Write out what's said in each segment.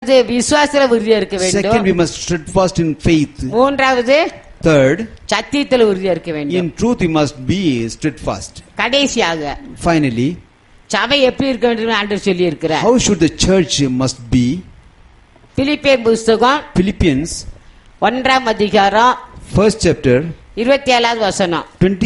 இது விசுவாசத்துல உறுதியா இருக்க Second, வேண்டும் we must steadfast in faith. மூன்றாவது Third, சத்தியத்துல உறுதியா இருக்க வேண்டும் in truth, we must be steadfast. கடைசியாக Finally, சபை எப்படி இருக்க வேண்டும் ஆண்டவர் சொல்லி இருக்கிறார் how should the church must be? பிலிப்பியர் புஸ்தகம் Philippians, ஒன்றாம் அதிகாரம் first chapter, இருபத்தி ஏழாவது வசனம்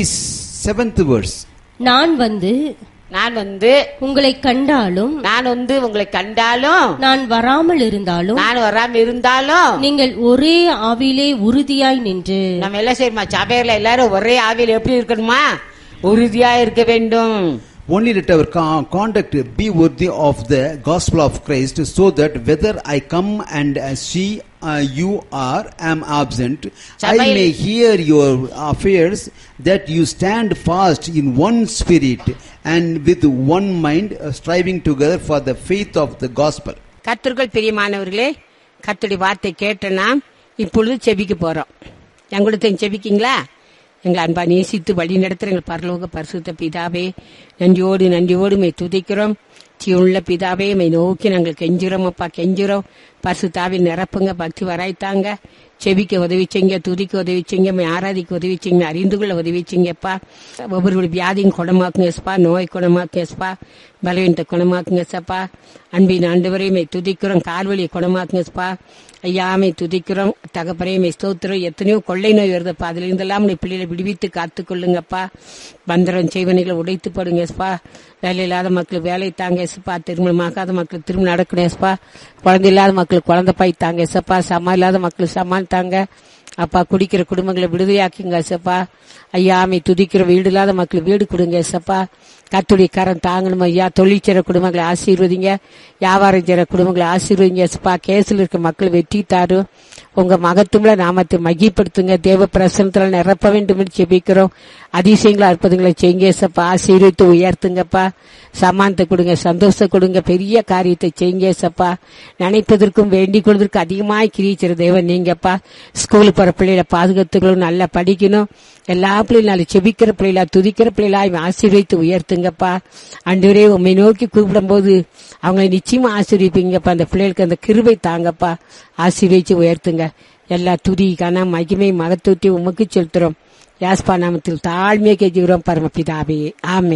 27th verse. நான் வந்து நான் வந்து உங்களை கண்டாலும் நான் வந்து உங்களை கண்டாலும் நான் வராமல் இருந்தாலும் நான் வராம இருந்தாலும் நீங்கள் ஒரே ஆவிலே உறுதியாய் நின்று நம்ம எல்லாம் செய்யுமா சபையில எல்லாரும் ஒரே ஆவியில் எப்படி இருக்கணுமா உறுதியா இருக்க வேண்டும் Only let our co- conduct be worthy of the gospel of Christ, so that whether I come and uh, see uh, you are am absent, I சபையில் may hear your affairs, that you stand fast in one spirit and with one mind, uh, striving together for the faith of the gospel. கர்த்தர்கள் பிரியமானவர்களே கர்த்தருடைய வார்த்தை கேட்ட நாம் இப்பொழுது செபிக்க போறோம் எங்களுக்கு செபிக்கீங்களா எங்களை அன்பா நேசித்து வழி நடத்துற எங்கள் பரலோக பரிசுத்த பிதாவே நன்றியோடு நன்றியோடு மை துதிக்கிறோம் உள்ள பிதாவே மை நோக்கி நாங்கள் கெஞ்சுறோம் அப்பா கெஞ்சுறோம் பரிசுத்தாவில் நிரப்புங்க பக்தி வராய்த்தாங்க செபிக்க உதவி செய்ங்க துதிக்க உதவி செய்ங்க மை ஆராதிக்க உதவி செய்ங்க அறிந்து கொள்ள உதவி செய்ங்கப்பா ஒவ்வொருவருடைய வியாதியும் குணமாக்குங்க எஸ்பா நோய் குணமாக்குங்க எஸ்பா பலவீனத்தை குணமாக்குங்க சப்பா அன்பின் ஆண்டவரையுமே துதிக்கிறோம் கால்வழியை குணமாக்குங்க எஸ்பா ஐயாமை துதிக்கிறோம் தகப்பரையுமே ஸ்தோத்திரம் எத்தனையோ கொள்ளை நோய் வருதுப்பா அதுல இருந்தெல்லாம் நீ பிள்ளைகளை விடுவித்து காத்துக்கொள்ளுங்கப்பா பந்தரம் செய்வனைகளை உடைத்து போடுங்க எஸ்பா வேலை இல்லாத மக்களுக்கு வேலை தாங்க எஸ்பா திருமணமாகாத மக்களுக்கு திருமணம் நடக்கணும் எஸ்பா குழந்தை இல்லாத மக்களுக்கு குழந்தை பாய் தாங்க எஸ்ப்பா சமா இல்லாத மக்களுக்கு சமான் தாங்க அப்பா குடிக்கிற குடும்பங்களை விடுதலையாக்குங்க எசப்பா ஐயாமை துதிக்கிற வீடு இல்லாத மக்களுக்கு வீடு கொடுங்க எசப்பா கத்துடைய கரம் தாங்கணும் ஐயா தொழில் செய்கிற குடும்பங்களை ஆசீர்வதிங்க வியாபாரம் செய்கிற குடும்பங்களை ஆசீர்வதிங்க எசப்பா கேஸில் இருக்க மக்கள் வெற்றி தாரும் உங்க மகத்துவல நாமத்தை மகிப்படுத்துங்க தேவ பிரசனத்துல நிரப்ப வேண்டும் என்று ஜெபிக்கிறோம் அதிசயங்களை அற்புதங்களை செய்யுங்க ஏசப்பா ஆசீர்வித்து உயர்த்துங்கப்பா சமானத்தை கொடுங்க சந்தோஷம் கொடுங்க பெரிய காரியத்தை செய்யுங்க ஏசப்பா நினைப்பதற்கும் வேண்டிக் கொள்வதற்கு அதிகமாய் கிரிச்சிற தேவன் நீங்கப்பா ஸ்கூலுக்கு போற பிள்ளைகளை பாதுகாத்துக்கணும் நல்லா படிக்கணும் எல்லா பிள்ளைகளும் நாளை செபிக்கிற பிள்ளைகளா துதிக்கிற பிள்ளைகளா ஆசீர்வித்து உயர்த்துங்கப்பா அன்றுவரே உண்மை நோக்கி கூப்பிடும் போது அவங்களை நிச்சயமா ஆசீர்விப்பீங்கப்பா அந்த பிள்ளைகளுக்கு அந்த கிருபை தாங்கப்பா ஆசீர்வதிச்சு உயர்த்துங்க எல்லா துதி கன மகிமை மகத்தூட்டி உமக்கு செலுத்துறோம் யாஸ்பா நாமத்தில் தாழ்மையை கெஞ்சுகிறோம் பரமபிதாவே ஆமே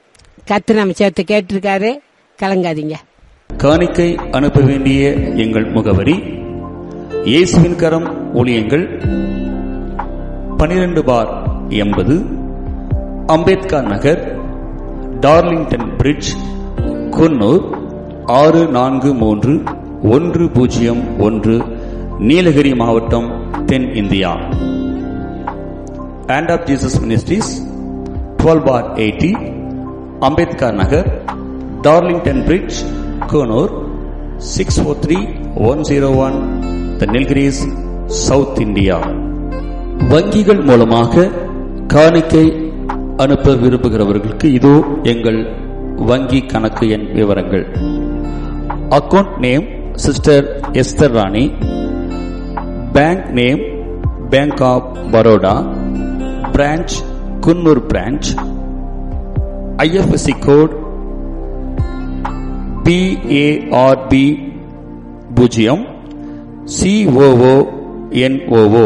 கத்து நம்ம சேர்த்து கேட்டிருக்காரு கலங்காதீங்க காணிக்கை அனுப்ப வேண்டிய எங்கள் முகவரி இயேசுவின் கரம் ஊழியங்கள் பனிரெண்டு பார் எண்பது அம்பேத்கர் நகர் டார்லிங்டன் பிரிட்ஜ் குன்னூர் ஆறு நான்கு மூன்று ஒன்று பூஜ்ஜியம் ஒன்று நீலகிரி மாவட்டம் தென் India hand of Jesus ministries twelve bar eighty Ambedkar Nagar Darlington bridge Coonoor six four three one zero one the Nilgiris south India வங்கிகள் மூலமாக காணிக்கை அனுப்ப விரும்புகிறவர்களுக்கு இதோ எங்கள் வங்கி கணக்கு எண் விவரங்கள் account name sister Esther Rani bank name bank of Baroda branch Coonoor branch IFSC code B A R B பூஜ்ஜியம் சிஓஓ என்ஓஓ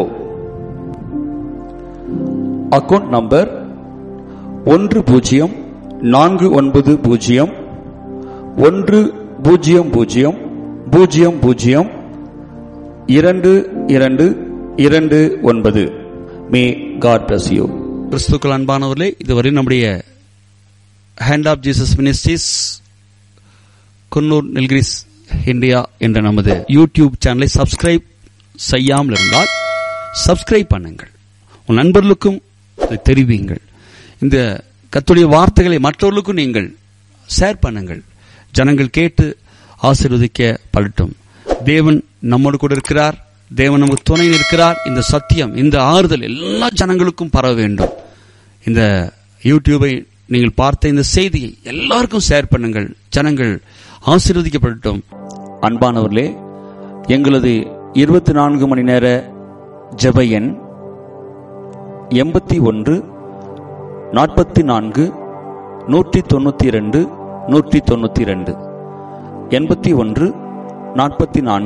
அக்கவுண்ட் நம்பர் ஒன்று பூஜ்ஜியம் நான்கு ஒன்பது பூஜ்ஜியம் ஒன்று பூஜ்ஜியம் பூஜ்ஜியம் பூஜ்ஜியம் பூஜ்ஜியம் இரண்டு இரண்டு இரண்டு ஒன்பது மே காட் பிளஸ் யூ கிறிஸ்துக்கள் அன்பானவர்களே இதுவரை நம்முடைய hand of Jesus ministries Coonoor Nilgiris India என்ற நமது யூடியூப் சேனலை சப்ஸ்கிரைப் செய்யாமல் இருந்தால் சப்ஸ்கிரைப் பண்ணுங்கள் உன் நண்பர்களுக்கும் இதை தெரிவியுங்கள் இந்த கத்துடைய வார்த்தைகளை மற்றவர்களுக்கும் நீங்கள் ஷேர் பண்ணுங்கள் ஜனங்கள் கேட்டு ஆசீர்வதிக்க படட்டும் தேவன் நம்மோடு கூட இருக்கிறார் தேவன் நமக்கு துணை இருக்கிறார் இந்த சத்தியம் இந்த ஆறுதல் எல்லா ஜனங்களுக்கும் பரவ வேண்டும் இந்த யூடியூபை நீங்கள் பார்த்த இந்த செய்தியை எல்லாருக்கும் ஷேர் பண்ணுங்கள் ஜனங்கள் ஆசீர்வதிக்கப்படட்டும் அன்பானவர்களே எங்களது இருபத்தி நான்கு மணி நேர ஜெப எண் எண்பத்தி ஒன்று நாற்பத்தி நான்கு நூற்றி தொண்ணூற்றி ரெண்டு நூற்றி தொண்ணூற்றி ரெண்டு எண்பத்தி ஒன்று நாற்பத்தி நான்கு